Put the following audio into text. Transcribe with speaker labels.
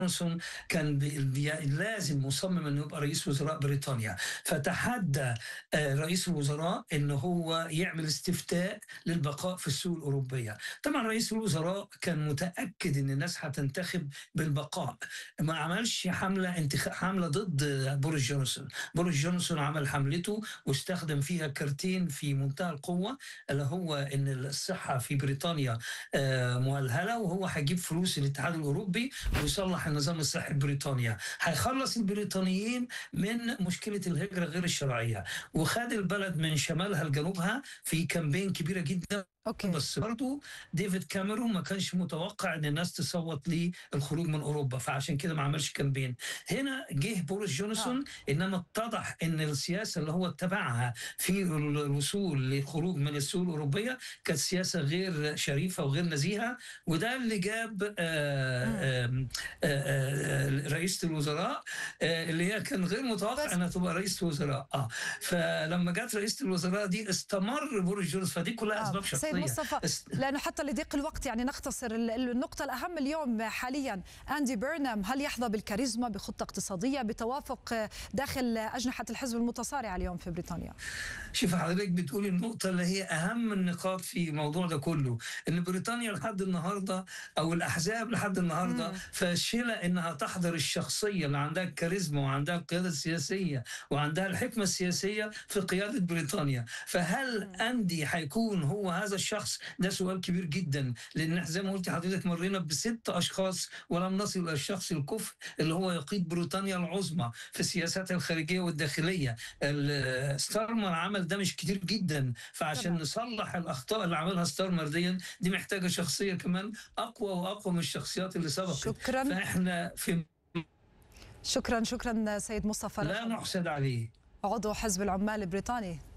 Speaker 1: جونسون كان بي لازم مصمم انه يبقى رئيس وزراء بريطانيا فتحدى رئيس الوزراء انه هو يعمل استفتاء للبقاء في السوق الاوروبيه طبعا رئيس الوزراء كان متاكد ان الناس هتنتخب بالبقاء ما عملش حمله انتخاب حمله ضد بوريس جونسون بوريس جونسون عمل حملته واستخدم فيها كارتين في منتهى القوه اللي هو ان الصحه في بريطانيا مهلهله وهو هيجيب فلوس الاتحاد الاوروبي ويصلح النظام الصحي بريطانيا هيخلص البريطانيين من مشكله الهجره غير الشرعيه وخد البلد من شمالها لجنوبها في كامبين كبيره جدا
Speaker 2: أوكي.
Speaker 1: بس برضه ديفيد كاميرون ما كانش متوقع ان الناس تصوت للخروج من اوروبا فعشان كده ما عملش كامبين هنا جه بوريس جونسون آه. انما اتضح ان السياسه اللي هو اتبعها في الوصول للخروج من السوق الاوروبيه كانت سياسه غير شريفه وغير نزيهه وده اللي جاب آآ آآ آآ رئيسه الوزراء اللي هي كان غير متوقع انها تبقى رئيسه الوزراء اه فلما جت رئيسه الوزراء دي استمر بوريس جونسون فدي كلها اسباب شخصيه
Speaker 2: سيد مصطفى لانه حتى لضيق الوقت يعني نختصر النقطه الاهم اليوم حاليا اندي بيرنام هل يحظى بالكاريزما بخطه اقتصاديه بتوافق داخل اجنحه الحزب المتصارعه اليوم في بريطانيا
Speaker 1: شوف حضرتك بتقولي النقطه اللي هي اهم النقاط في الموضوع ده كله ان بريطانيا لحد النهارده او الاحزاب لحد النهارده فاشله انها تحضر الشخصيه اللي عندها الكاريزما وعندها القياده السياسيه وعندها الحكمه السياسيه في قياده بريطانيا فهل اندي هيكون هو هذا الشخص ده سؤال كبير جدا لان زي ما قلت حضرتك مرينا بست اشخاص ولم نصل الى الشخص الكفء اللي هو يقيد بريطانيا العظمى في السياسات الخارجيه والداخليه ستارمر عمل ده مش كتير جدا فعشان طبعا. نصلح الاخطاء اللي عملها ستارمر دي دي محتاجه شخصيه كمان اقوى واقوى من الشخصيات اللي سبقت
Speaker 2: شكرا
Speaker 1: فاحنا في
Speaker 2: شكرا شكرا سيد مصطفى
Speaker 1: لا نحسد عليه
Speaker 2: عضو حزب العمال البريطاني